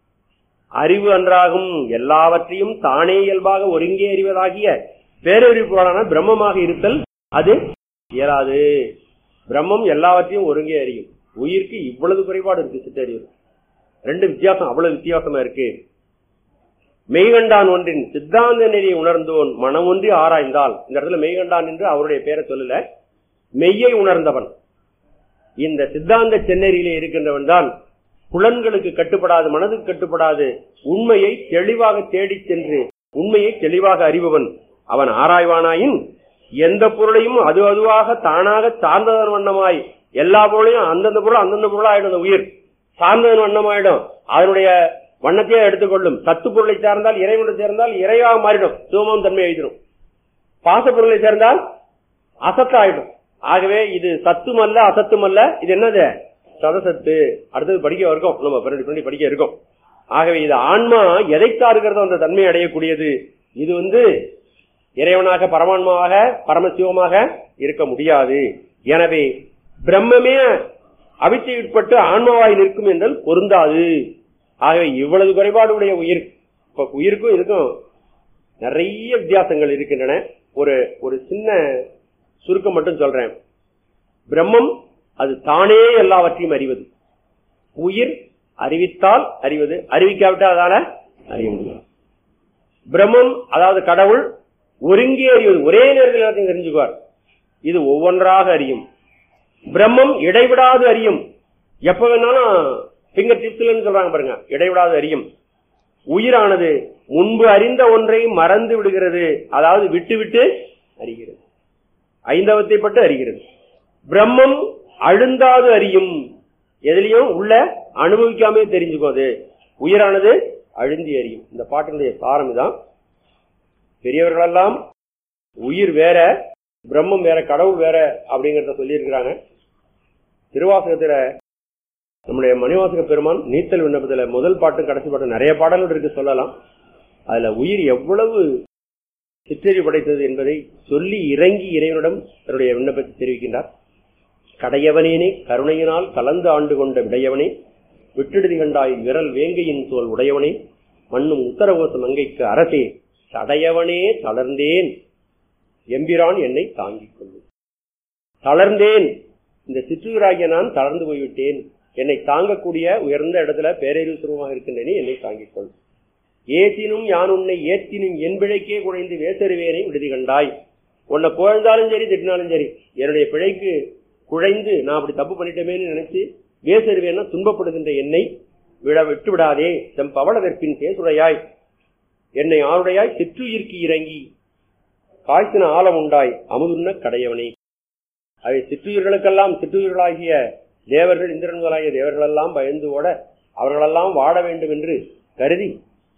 அறிவு அன்றாகும் எல்லாவற்றையும் தானே இயல்பாக ஒருங்கே அறிவதாகிய பேரறிவு பொருளான பிரம்மமாக இருத்தல் அது இயலாது பிரம்மம் எல்லாவற்றையும் ஒருங்கே அறியும் உயிருக்கு இவ்வளவு குறைபாடு இருக்கு சித்தறிவு ரெண்டு வித்தியாசம் அவ்வளவு வித்தியாசமா இருக்கு மெய்கண்டான் ஒன்றின் சித்தாந்த நெறியை உணர்ந்தோன் மனம் ஒன்றி ஆராய்ந்தால் இந்த இடத்துல மெய்கண்டான் என்று அவருடைய பேரை சொல்லல மெய்யை உணர்ந்தவன் இந்த சித்தாந்த செந்நெறியிலே இருக்கின்றவன் தான் புலன்களுக்கு கட்டுப்படாது மனதுக்கு கட்டுப்படாது உண்மையை தெளிவாக தேடிச் சென்று உண்மையை தெளிவாக அறிபவன் அவன் ஆராய்வானாயின் எந்த பொருளையும் அது அதுவாக தானாக சார்ந்ததன் வண்ணமாய் எல்லா பொருளையும் அந்தந்த பொருள் அந்தந்த பொருளாயிடும் அந்த உயிர் சார்ந்ததன் வண்ணமாயிடும் அதனுடைய வண்ணத்தையே எடுத்துக்கொள்ளும் சத்து பொருளை சார்ந்தால் இறைவனை சேர்ந்தால் இறைவாக மாறிடும் சிவமம் தன்மை எழுதிடும் பாச பொருளை சேர்ந்தால் அசத்தாயிடும் ஆகவே இது சத்தும் அல்ல அசத்தும் அல்ல இது என்னது சதசத்து அடுத்தது படிக்க இருக்கும் நம்ம பின்னாடி பின்னாடி படிக்க இருக்கோம் ஆகவே இது ஆன்மா எதை சாருகிறதோ அந்த தன்மை அடையக்கூடியது இது வந்து இறைவனாக பரமான்மாவாக பரமசிவமாக இருக்க முடியாது எனவே பிரம்மமே அவிச்சை உட்பட்டு ஆன்மாவாய் நிற்கும் என்றால் பொருந்தாது ஆகவே இவ்வளவு குறைபாடுடைய உயிர் இப்ப உயிருக்கும் இதுக்கும் நிறைய வித்தியாசங்கள் இருக்கின்றன ஒரு ஒரு சின்ன சுருக்கம் மட்டும் சொல்றேன் பிரம்மம் அது தானே எல்லாவற்றையும் அறிவது உயிர் அறிவித்தால் அறிவது அறிவிக்காவிட்டால் அதால அறிய முடியும் பிரம்மம் அதாவது கடவுள் ஒருங்கே அறிவது ஒரே நேரத்தில் எல்லாத்தையும் தெரிஞ்சுக்குவார் இது ஒவ்வொன்றாக அறியும் பிரம்மம் இடைவிடாது அறியும் எப்ப வேணாலும் பிங்கர் டிப்ஸ்லன்னு சொல்றாங்க பாருங்க இடைவிடாது அறியும் உயிரானது முன்பு அறிந்த ஒன்றை மறந்து விடுகிறது அதாவது விட்டு விட்டு அறிகிறது ஐந்தவத்தை பட்டு அறிகிறது பிரம்மம் அழுந்தாது அறியும் எதுலயும் உள்ள அனுபவிக்காமே தெரிஞ்சுக்கோது உயிரானது அழுந்தி அறியும் இந்த பாட்டினுடைய சாரம் தான் பெரியவர்களெல்லாம் உயிர் வேற பிரம்மம் வேற கடவுள் வேற அப்படிங்கறத சொல்லியிருக்கிறாங்க திருவாசகத்துல நம்முடைய மணிவாசக பெருமான் நீத்தல் விண்ணப்பத்துல முதல் பாட்டு கடைசி பாட்டு நிறைய பாடல்கள் இருக்கு சொல்லலாம் அதுல உயிர் எவ்வளவு சிற்றறி படைத்தது என்பதை சொல்லி இறங்கி இறைவனிடம் தன்னுடைய விண்ணப்பத்தை தெரிவிக்கின்றார் கடையவனேனே கருணையினால் கலந்து ஆண்டு கொண்ட விடையவனே விட்டுடுதி கண்டாய் விரல் வேங்கையின் தோல் உடையவனே மண்ணும் உத்தரகோச மங்கைக்கு அரசே தடையவனே தளர்ந்தேன் எம்பிரான் என்னை தாங்கிக் கொள்ளும் தளர்ந்தேன் இந்த சிற்றுவராகிய நான் தளர்ந்து போய்விட்டேன் என்னை தாங்கக்கூடிய உயர்ந்த இடத்துல பேரறிவு சுரூபமாக இருக்கின்றனே என்னை தாங்கிக் கொள் ஏத்தினும் யான் உன்னை ஏத்தினும் என் பிழைக்கே குழைந்து வேசறிவேனை விடுதி கண்டாய் உன்னை புகழ்ந்தாலும் சரி திட்டினாலும் சரி என்னுடைய பிழைக்கு குழைந்து நான் அப்படி தப்பு பண்ணிட்டேமேன்னு நினைச்சு வேசறிவேன்னா துன்பப்படுகின்ற என்னை விட விட்டு விடாதே செம் பவளவெற்பின் பேசுடையாய் என்னை ஆருடையாய் சிற்றுயிர்க்கு இறங்கி காய்ச்சின ஆழம் உண்டாய் அமுதுண்ண கடையவனே அவை சிற்றுயிர்களுக்கெல்லாம் சிற்றுயிர்களாகிய தேவர்கள் இந்திரன் முதலாகிய தேவர்களெல்லாம் பயந்து ஓட அவர்களெல்லாம் வாட வேண்டும் என்று கருதி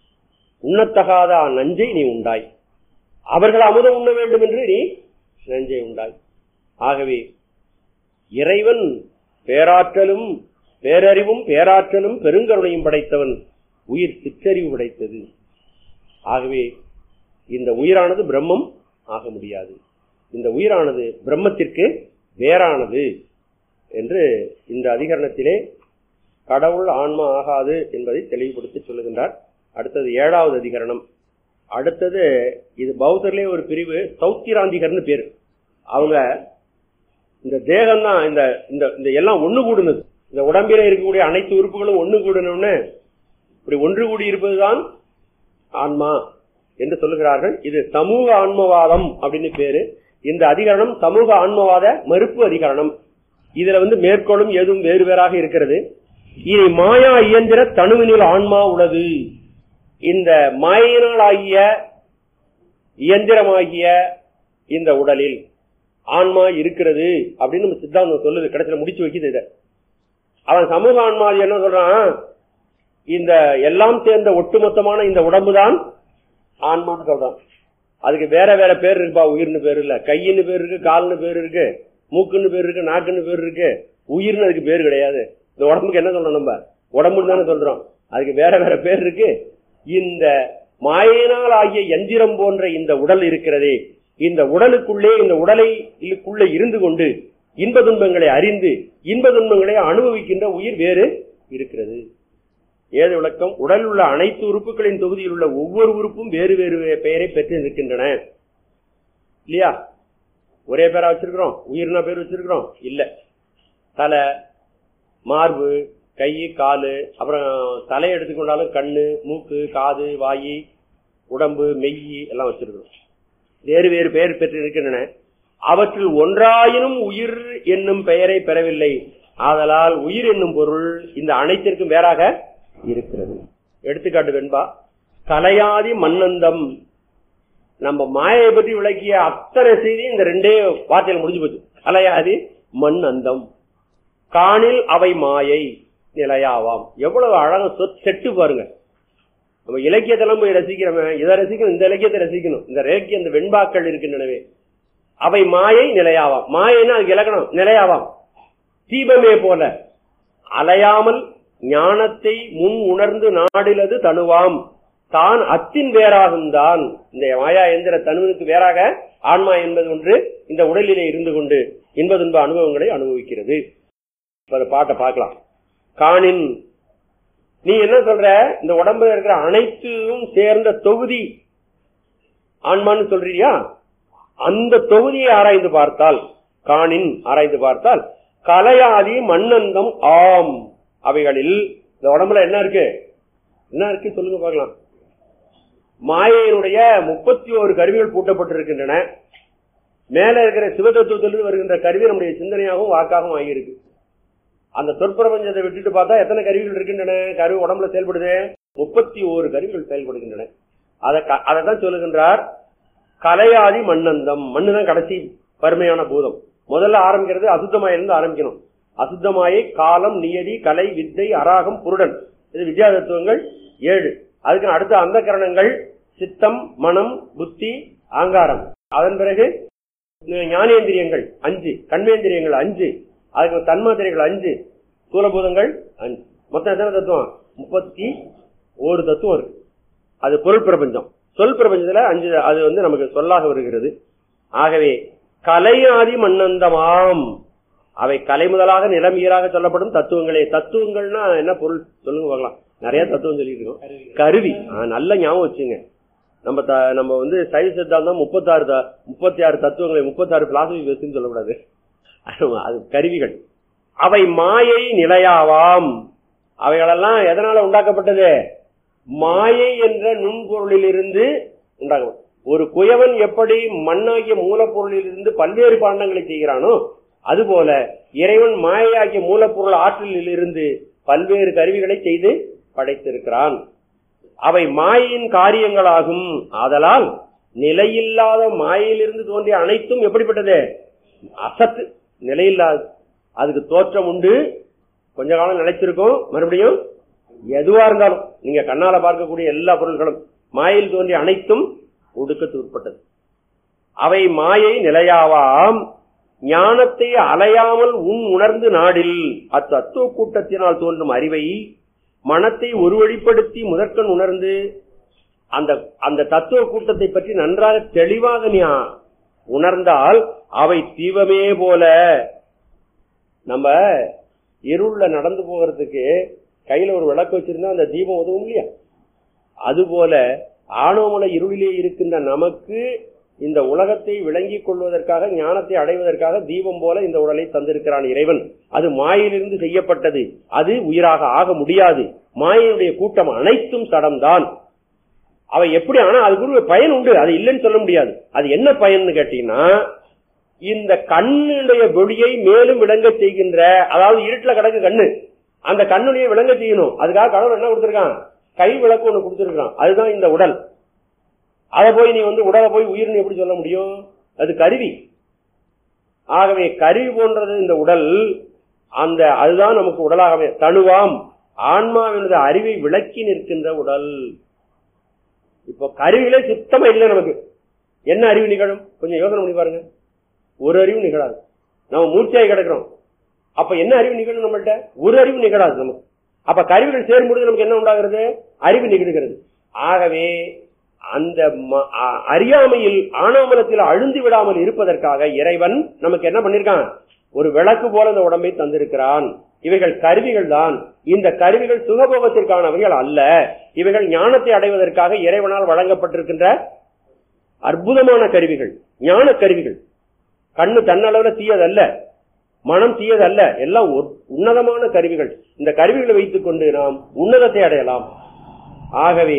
உண்ணத்தகாத நஞ்சை நீ உண்டாய் அவர்கள் அமுதம் உண்ண வேண்டும் என்று நீ நஞ்சை உண்டாய் ஆகவே இறைவன் பேராற்றலும் பேரறிவும் பேராற்றலும் பெருங்கருணையும் படைத்தவன் உயிர் சிற்றறிவு படைத்தது ஆகவே இந்த உயிரானது பிரம்மம் ஆக முடியாது இந்த உயிரானது பிரம்மத்திற்கு வேறானது என்று இந்த அதிகரணத்திலே கடவுள் ஆன்மா ஆகாது என்பதை தெளிவுபடுத்தி சொல்லுகின்றார் அடுத்தது ஏழாவது அதிகரணம் அடுத்தது இது பௌத்தர்லயே ஒரு பிரிவு சௌத்திராந்திகர்னு பேரு அவங்க இந்த தேகம் தான் இந்த இந்த இந்த எல்லாம் ஒண்ணு கூடுனது இந்த உடம்பில இருக்கக்கூடிய அனைத்து உறுப்புகளும் ஒண்ணு கூடணும்னு இப்படி ஒன்று கூடி இருப்பதுதான் ஆன்மா என்று சொல்லுகிறார்கள் இது சமூக ஆன்மவாதம் அப்படின்னு பேரு இந்த அதிகரணம் சமூக ஆன்மவாத மறுப்பு அதிகரணம் இதுல வந்து மேற்கோளும் எதுவும் வேறு வேறாக இருக்கிறது இனி மாயா இயந்திர தனுவினில் ஆன்மா உள்ளது இந்த மாயினால் ஆகிய இயந்திரமாகிய இந்த உடலில் ஆன்மா இருக்கிறது அப்படின்னு நம்ம சித்தாந்தம் சொல்லுது கடைசியில முடிச்சு வைக்குது இதை அவன் சமூக ஆன்மாதி என்ன சொல்றான் இந்த எல்லாம் சேர்ந்த ஒட்டுமொத்தமான இந்த உடம்பு தான் ஆன்மான்னு சொல்றான் அதுக்கு வேற வேற பேர் இருக்குப்பா உயிர்னு பேர் இல்ல கையின்னு பேர் இருக்கு கால்னு பேர் இருக்கு மூக்குன்னு பேர் இருக்கு நாக்குன்னு பேர் இருக்கு உயிர்னு அதுக்கு பேர் கிடையாது இந்த உடம்புக்கு என்ன சொல்றோம் நம்ம உடம்புன்னு தானே சொல்றோம் அதுக்கு வேற வேற பேர் இருக்கு இந்த மாயினால் ஆகிய எந்திரம் போன்ற இந்த உடல் இருக்கிறதே இந்த உடலுக்குள்ளே இந்த உடலைக்குள்ளே இருந்து கொண்டு இன்ப துன்பங்களை அறிந்து இன்ப துன்பங்களை அனுபவிக்கின்ற உயிர் வேறு இருக்கிறது ஏது விளக்கம் உடலில் உள்ள அனைத்து உறுப்புகளின் தொகுதியில் உள்ள ஒவ்வொரு உறுப்பும் வேறு வேறு பெயரை பெற்று நிற்கின்றன இல்லையா ஒரே பேரா வச்சிருக்கிறோம் உயிர்னா பேர் வச்சிருக்கிறோம் இல்ல தலை மார்பு கை காலு அப்புறம் தலையை எடுத்துக்கொண்டாலும் கண்ணு மூக்கு காது வாயி உடம்பு மெய் எல்லாம் வச்சிருக்கிறோம் வேறு வேறு பெயர் பெற்று இருக்கின்றன அவற்றில் ஒன்றாயினும் உயிர் என்னும் பெயரை பெறவில்லை ஆதலால் உயிர் என்னும் பொருள் இந்த அனைத்திற்கும் வேறாக இருக்கிறது எடுத்துக்காட்டு வெண்பா கலையாதி மன்னந்தம் நம்ம மாயை பற்றி விளக்கிய அத்தனை செய்தி இந்த ரெண்டே வார்த்தையில் முடிஞ்சு போச்சு கலையாதி மண் அந்தம் காணில் அவை மாயை நிலையாவாம் எவ்வளவு அழகா சொற் செட்டு பாருங்க நம்ம இலக்கியத்தெல்லாம் போய் ரசிக்கிறவன் இதை ரசிக்கணும் இந்த இலக்கியத்தை ரசிக்கணும் இந்த ரேக்கிய இந்த வெண்பாக்கள் இருக்கின்றனவே அவை மாயை நிலையாவாம் மாயைன்னா அதுக்கு இலக்கணம் நிலையாவாம் தீபமே போல அலையாமல் ஞானத்தை முன் உணர்ந்து நாடிலது தனுவாம் தான் அத்தின் வேறாகும்தான் இந்த மாயா எந்திர தனுவனுக்கு வேறாக ஆன்மா என்பது ஒன்று இந்த உடலிலே இருந்து கொண்டு இன்ப துன்ப அனுபவங்களை அனுபவிக்கிறது இப்ப அந்த பாட்டை பார்க்கலாம் காணின் நீ என்ன சொல்ற இந்த உடம்புல இருக்கிற அனைத்தும் சேர்ந்த தொகுதி ஆன்மான்னு சொல்றியா அந்த தொகுதியை ஆராய்ந்து பார்த்தால் காணின் ஆராய்ந்து பார்த்தால் கலையாதி மண்ணந்தம் ஆம் அவைகளில் இந்த உடம்புல என்ன இருக்கு என்ன இருக்கு சொல்லுங்க பார்க்கலாம் மாயையினுடைய முப்பத்தி ஒரு கருவிகள் பூட்டப்பட்டிருக்கின்றன மேல இருக்கிற சிவதத்துவத்திலிருந்து வருகின்ற கருவி நம்முடைய சிந்தனையாகவும் வாக்காகவும் ஆகியிருக்கு அந்த சொற்பிரபஞ்சத்தை விட்டுட்டு பார்த்தா எத்தனை கருவிகள் இருக்கின்றன கருவி உடம்புல செயல்படுது முப்பத்தி ஓரு கருவிகள் செயல்படுகின்றன அதை அதை தான் சொல்லுகின்றார் கலையாதி மண்ணந்தம் மண்ணு தான் கடைசி பருமையான பூதம் முதல்ல ஆரம்பிக்கிறது அசுத்தமாயிலிருந்து ஆரம்பிக்கணும் அசுத்தமாயை காலம் நியதி கலை வித்தை அராகம் புருடன் இது வித்யா தத்துவங்கள் ஏழு அதுக்கு அடுத்த அந்த கரணங்கள் சித்தம் மனம் புத்தி ஆங்காரம் அதன் பிறகு ஞானேந்திரியங்கள் அஞ்சு கண்மேந்திரியங்கள் அஞ்சு அதுக்கு தன்மாத்திரைகள் அஞ்சு சூலபூதங்கள் அஞ்சு மொத்தம் எத்தனை தத்துவம் முப்பத்தி ஒரு தத்துவம் இருக்கு அது பொருள் பிரபஞ்சம் சொல் பிரபஞ்சத்துல அஞ்சு அது வந்து நமக்கு சொல்லாக வருகிறது ஆகவே கலையாதி மண்ணந்தமாம் அவை கலை முதலாக நிலமியராக சொல்லப்படும் தத்துவங்களே தத்துவங்கள்னா என்ன பொருள் சொல்லுங்க பார்க்கலாம் நிறைய தத்துவம் சொல்லிட்டு இருக்கோம் கருவி நல்ல ஞாபகம் வச்சுங்க நம்ம நம்ம வந்து சைவ சித்தாந்தம் முப்பத்தாறு முப்பத்தி ஆறு தத்துவங்களை முப்பத்தாறு பிலாசபி பேசுன்னு சொல்லக்கூடாது அது கருவிகள் அவை மாயை நிலையாவாம் அவைகளெல்லாம் எதனால உண்டாக்கப்பட்டது மாயை என்ற நுண்பொருளிலிருந்து உண்டாக்கப்படும் ஒரு குயவன் எப்படி மண்ணாகிய மூலப்பொருளிலிருந்து பல்வேறு பாண்டங்களை செய்கிறானோ அதுபோல இறைவன் மாயையாகிய மூலப்பொருள் ஆற்றலில் இருந்து பல்வேறு கருவிகளை செய்து படைத்திருக்கிறான் அவை மாயின் காரியங்களாகும் ஆதலால் நிலையில்லாத மாயையிலிருந்து தோன்றிய அனைத்தும் எப்படிப்பட்டது அசத்து நிலையில்லாது அதுக்கு தோற்றம் உண்டு கொஞ்ச காலம் நிலைச்சிருக்கும் மறுபடியும் எதுவா இருந்தாலும் நீங்க கண்ணால பார்க்கக்கூடிய எல்லா பொருட்களும் மாயில் தோன்றிய அனைத்தும் ஒடுக்கத்து உட்பட்டது அவை மாயை நிலையாவாம் ஞானத்தை அலையாமல் உன் உணர்ந்து நாடில் அத்தத்துவ கூட்டத்தினால் தோன்றும் அறிவை மனத்தை ஒருவழிப்படுத்தி முதற்கண் உணர்ந்து அந்த அந்த தத்துவ கூட்டத்தை பற்றி நன்றாக தெளிவாக நீ உணர்ந்தால் அவை தீவமே போல நம்ம இருள்ல நடந்து போகிறதுக்கு கையில ஒரு விளக்கு வச்சிருந்தா அந்த தீபம் உதவும் இல்லையா அதுபோல ஆணவமல இருளிலே இருக்கின்ற நமக்கு இந்த உலகத்தை விளங்கிக் கொள்வதற்காக ஞானத்தை அடைவதற்காக தீபம் போல இந்த உடலை தந்திருக்கிறான் இறைவன் அது மாயிலிருந்து செய்யப்பட்டது அது உயிராக ஆக முடியாது மாயினுடைய கூட்டம் அனைத்தும் சடம்தான் அவை எப்படி ஆனா அதுக்கு ஒரு பயன் உண்டு அது இல்லைன்னு சொல்ல முடியாது அது என்ன பயன்னு கேட்டீங்கன்னா இந்த கண்ணுடைய ஒளியை மேலும் விளங்க செய்கின்ற அதாவது இருட்டுல கிடக்கு கண்ணு அந்த கண்ணுடைய விளங்க செய்யணும் அதுக்காக கடவுள் என்ன கொடுத்திருக்கான் கை விளக்கு ஒண்ணு கொடுத்திருக்கான் அதுதான் இந்த உடல் அதை போய் நீ வந்து உடலை போய் உயிர்னு எப்படி சொல்ல முடியும் அது கருவி ஆகவே கருவி போன்றது இந்த உடல் அந்த அதுதான் நமக்கு உடலாகவே தனுவாம் ஆன்மாவினது அறிவை விளக்கி நிற்கின்ற உடல் இப்போ கருவிலே சுத்தமா இல்லை நமக்கு என்ன அறிவு நிகழும் கொஞ்சம் யோசனை பண்ணி பாருங்க ஒரு அறிவு நிகழாது நம்ம மூர்த்தியாகி கிடக்கிறோம் அப்ப என்ன அறிவு நிகழும் நம்மள்ட்ட ஒரு அறிவு நிகழாது நமக்கு அப்ப கருவிகள் சேரும்பொழுது நமக்கு என்ன உண்டாகிறது அறிவு நிகழ்கிறது ஆகவே அந்த ம- அ- அறியாமையில் ஆணவமலத்தில் அழுந்து விடாமல் இருப்பதற்காக இறைவன் நமக்கு என்ன பண்ணிருக்கான் ஒரு விளக்கு போல இந்த உடம்பை தந்திருக்கிறான் இவைகள் கருவிகள் தான் இந்த கருவிகள் சுகபோகத்திற்கானவைகள் அல்ல இவைகள் ஞானத்தை அடைவதற்காக இறைவனால் வழங்கப்பட்டிருக்கின்ற அற்புதமான கருவிகள் ஞான கருவிகள் கண்ணு தன்னளவுல தீயதல்ல மனம் தீயதல்ல எல்லாம் ஒரு உன்னதமான கருவிகள் இந்த கருவிகளை வைத்துக் கொண்டு நாம் உன்னதத்தை அடையலாம் ஆகவே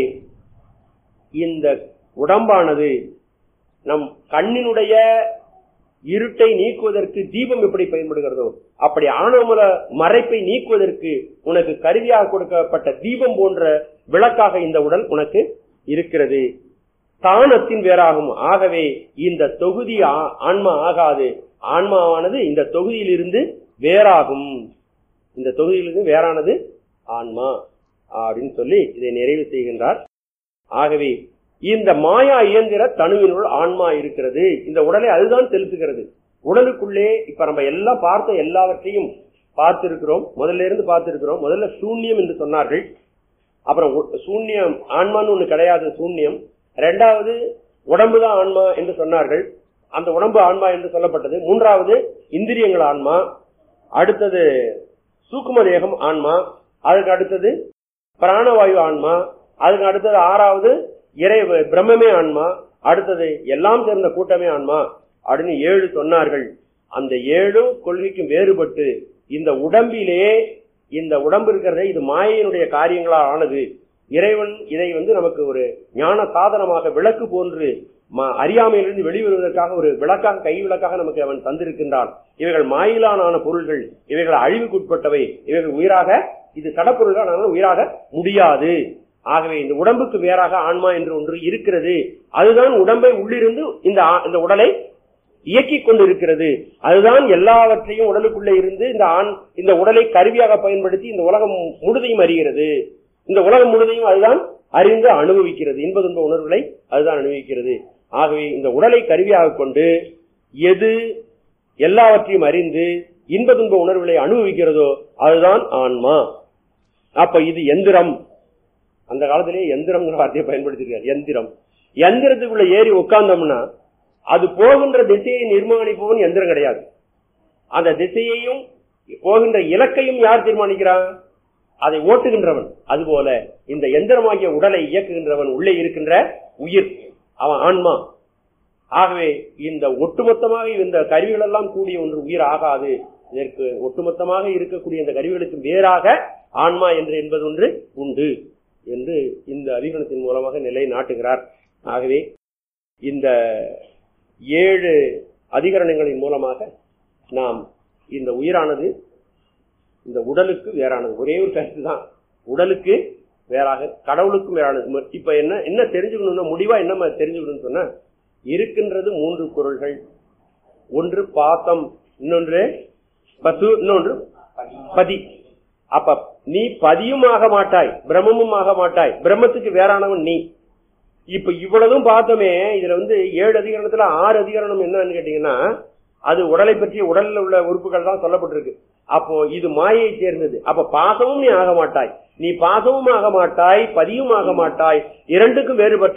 இந்த உடம்பானது நம் கண்ணினுடைய இருட்டை நீக்குவதற்கு தீபம் எப்படி பயன்படுகிறதோ அப்படி ஆணவமல மறைப்பை நீக்குவதற்கு உனக்கு கருவியாக கொடுக்கப்பட்ட தீபம் போன்ற விளக்காக இந்த உடல் உனக்கு இருக்கிறது தானத்தின் வேறாகும் ஆகவே இந்த தொகுதி ஆ- ஆன்மா ஆகாது ஆன்மாவானது இந்த தொகுதியிலிருந்து வேறாகும் இந்த தொகுதியிலிருந்து வேறானது ஆன்மா அப்படின்னு சொல்லி இதை நிறைவு செய்கின்றார் ஆகவே இந்த மாயா இயந்திர தனுவினுள் ஆன்மா இருக்கிறது இந்த உடலை அதுதான் செலுத்துகிறது உடலுக்குள்ளே இப்ப நம்ம எல்லாம் பார்த்த எல்லாவற்றையும் பார்த்திருக்கிறோம் முதல்ல இருந்து பார்த்திருக்கிறோம் முதல்ல சூன்யம் என்று சொன்னார்கள் அப்புறம் உ- சூன்யம் ஆன்மான்னு ஒண்ணு கிடையாது சூன்யம் ரெண்டாவது உடம்பு தான் ஆன்மா என்று சொன்னார்கள் அந்த உடம்பு ஆன்மா என்று சொல்லப்பட்டது மூன்றாவது இந்திரியங்கள் ஆன்மா அடுத்தது சூக்கும தேகம் ஆன்மா அதுக்கு அடுத்தது பிராணவாயு ஆன்மா அதுக்கு அடுத்தது ஆறாவது இறை பிரம்மமே ஆன்மா அடுத்தது எல்லாம் சேர்ந்த கூட்டமே ஆன்மா அப்படின்னு ஏழு சொன்னார்கள் அந்த ஏழும் கொள்கைக்கும் வேறுபட்டு இந்த உடம்பிலே இந்த உடம்பு இருக்கிறதே இது மாயையினுடைய காரியங்களால் ஆனது இறைவன் இதை வந்து நமக்கு ஒரு ஞான சாதனமாக விளக்கு போன்று ம- அறியாமையிலிருந்து வெளிவருவதற்காக ஒரு விளக்காக கை விளக்காக நமக்கு அவன் தந்திருக்கின்றான் இவைகள் மாயிலான பொருள்கள் இவைகள் அழிவுக்குட்பட்டவை இவைகள் உயிராக இது கடப்பொருள்கள் ஆனால் உயிராக முடியாது ஆகவே இந்த உடம்புக்கு வேறாக ஆன்மா என்று ஒன்று இருக்கிறது அதுதான் உடம்பை உள்ளிருந்து இந்த ஆ- இந்த உடலை இயக்கிக் கொண்டிருக்கிறது அதுதான் எல்லாவற்றையும் உடலுக்குள்ளே இருந்து இந்த ஆண் இந்த உடலை கருவியாக பயன்படுத்தி இந்த உலகம் முழுதையும் அறிகிறது இந்த உலகம் முழுதையும் அதுதான் அறிந்து அனுபவிக்கிறது இன்ப துன்ப உணர்வுகளை அதுதான் அனுபவிக்கிறது ஆகவே இந்த உடலை கருவியாக கொண்டு எது எல்லாவற்றையும் அறிந்து இன்ப துன்ப உணர்வுகளை அனுபவிக்கிறதோ அதுதான் ஆன்மா அப்ப இது எந்திரம் அந்த காலத்திலேயே எந்திரம்ங்கிற வார்த்தையை பயன்படுத்திருக்காரு எந்திரம் எந்திரத்துக்குள்ள ஏறி உட்கார்ந்தோம்னா அது போகின்ற திசையை நிர்மாணிப்பவன் எந்திரம் கிடையாது அந்த திசையையும் போகின்ற இலக்கையும் யார் தீர்மானிக்கிறான் அதை ஓட்டுகின்றவன் அதுபோல இந்த எந்திரமாகிய உடலை இயக்குகின்றவன் உள்ளே இருக்கின்ற உயிர் அவன் ஆன்மா ஆகவே இந்த ஒட்டுமொத்தமாக இந்த கருவிகள் எல்லாம் கூடிய ஒன்று உயிர் ஆகாது இதற்கு ஒட்டுமொத்தமாக இருக்கக்கூடிய இந்த கருவிகளுக்கு வேறாக ஆன்மா என்று என்பது ஒன்று உண்டு என்று இந்த அதிகரணத்தின் மூலமாக நிலை நாட்டுகிறார் ஆகவே இந்த ஏழு அதிகரணங்களின் மூலமாக நாம் இந்த உயிரானது இந்த உடலுக்கு வேறானது ஒரே ஒரு கருத்து தான் உடலுக்கு வேறாக கடவுளுக்கும் வேறானது ம- இப்ப என்ன என்ன தெரிஞ்சுக்கணும்னா முடிவா என்ன ம- தெரிஞ்சுக்கணும்னு சொன்னா இருக்கின்றது மூன்று பொருள்கள் ஒன்று பாசம் இன்னொன்று பசு இன்னொன்று பதி அப்ப நீ பதியும் ஆக மாட்டாய் பிரம்மமும் ஆக மாட்டாய் பிரம்மத்துக்கு வேறானவன் நீ இப்ப இவ்வளவும் பார்த்தோமே இதுல வந்து ஏழு அதிகரணத்துல ஆறு அதிகரணம் என்னன்னு கேட்டீங்கன்னா அது உடலை பற்றிய உடல்ல உள்ள உறுப்புகள் தான் சொல்லப்பட்டிருக்கு அப்போ இது மாயை சேர்ந்தது அப்ப பாசமும் நீ ஆக மாட்டாய் நீ பாசமும் ஆக மாட்டாய் பதியும் ஆக மாட்டாய் இரண்டுக்கும் வேறுபட்ட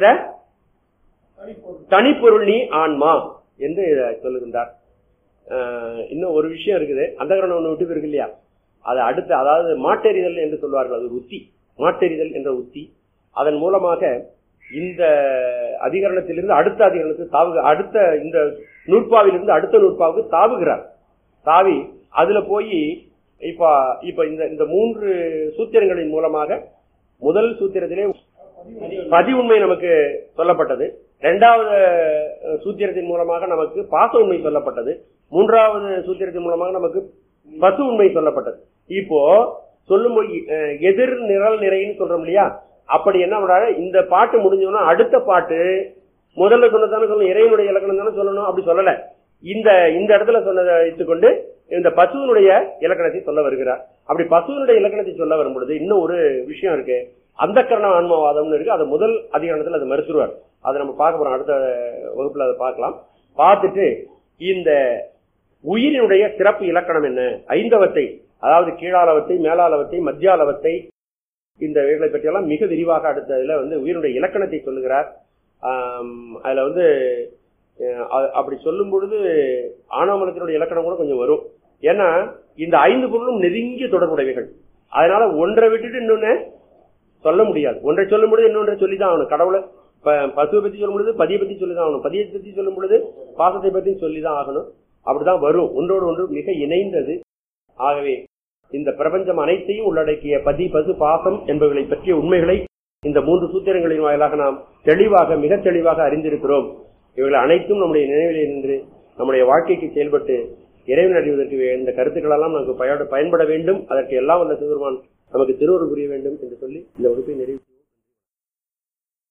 தனிப்பொருள் நீ ஆன்மா என்று சொல்லுகின்றார் ஆஹ் இன்னும் ஒரு விஷயம் இருக்குது அந்த ஒண்ணு விட்டு இருக்கு இல்லையா அது அடுத்து அதாவது மாட்டெறிதல் என்று சொல்வார்கள் அது ஒரு உத்தி மாட்டெறிதல் என்ற உத்தி அதன் மூலமாக இந்த அதிகரணத்திலிருந்து அடுத்த அதிகரணத்துக்கு தாவு அடுத்த இந்த நூற்பாவிலிருந்து அடுத்த நூற்பாவுக்கு தாவுகிறார் தாவி அதுல போய் இப்ப இப்ப இந்த இந்த மூன்று சூத்திரங்களின் மூலமாக முதல் சூத்திரத்திலே பதி உண்மை நமக்கு சொல்லப்பட்டது இரண்டாவது அஹ், சூத்திரத்தின் மூலமாக நமக்கு பாச உண்மை சொல்லப்பட்டது மூன்றாவது சூத்திரத்தின் மூலமாக நமக்கு பசு உண்மை சொல்லப்பட்டது இப்போ சொல்லும்போது அஹ், எதிர் நிரல் நிறைன்னு சொல்றோம் இல்லையா அப்படி என்ன பண்றாரு இந்த பாட்டு முடிஞ்சோன்னா அடுத்த பாட்டு முதல்ல சொன்னதானே சொல்லணும் இறைவனுடைய இலக்கணம் தானே சொல்லணும் அப்படி சொல்லல இந்த இந்த இடத்துல சொன்னதை வைத்துக்கொண்டு இந்த பசுவனுடைய இலக்கணத்தை சொல்ல வருகிறார் அப்படி பசுவனுடைய இலக்கணத்தை சொல்ல வரும்பொழுது இன்னும் ஒரு விஷயம் இருக்கு அந்த கரண ஆன்மவாதம்னு இருக்கு அதை முதல் அதிகாரத்தில் அதை மறுத்துருவார் அதை நம்ம பார்க்க போறோம் அடுத்த வகுப்புல அதை பார்க்கலாம் பார்த்துட்டு இந்த உயிரினுடைய சிறப்பு இலக்கணம் என்ன ஐந்தவத்தை அதாவது கீழாளவத்தை மேலாளவத்தை மத்தியாளவத்தை இந்த இவைகளை பற்றியெல்லாம் மிக விரிவாக அடுத்த இதுல வந்து உயிரினுடைய இலக்கணத்தை சொல்லுகிறார் ஆம், அதுல வந்து அஹ், அ- அப்படி சொல்லும் பொழுது ஆணவமலத்தினுடைய இலக்கணம் கூட கொஞ்சம் வரும் ஏன்னா இந்த ஐந்து பொருளும் நெருங்கிய தொடர்புடையவைகள் அதனால ஒன்றை விட்டுட்டு இன்னொன்னு சொல்ல முடியாது ஒன்றை சொல்லும் பொழுது இன்னொன்றை சொல்லி தான் ஆகணும் கடவுளை ப- பசுவை பத்தி சொல்லும் பொழுது பதியை பத்தி சொல்லி தான் ஆகணும் பதியை பத்தி சொல்லும் பொழுது பாசத்தை பத்தி சொல்லி தான் ஆகணும் அப்படிதான் வரும் ஒன்றோடு ஒன்று மிக இணைந்தது ஆகவே இந்த பிரபஞ்சம் அனைத்தையும் உள்ளடக்கிய பதி பசு பாசம் என்பவர்களை பற்றிய உண்மைகளை இந்த மூன்று சூத்திரங்களின் வாயிலாக நாம் தெளிவாக மிக தெளிவாக அறிந்திருக்கிறோம் இவைகள் அனைத்தும் நம்முடைய நினைவிலே நின்று நம்முடைய வாழ்க்கைக்கு செயல்பட்டு இறைவன் அடைவதற்கு இந்த கருத்துக்களெல்லாம் நமக்கு பயட- பயன்பட வேண்டும் அதற்கு எல்லாம் வல்ல சிவருமான் நமக்கு திருவருள் புரிய வேண்டும் என்று சொல்லி இந்த வகுப்பை நிறைவு செய்கிறேன்.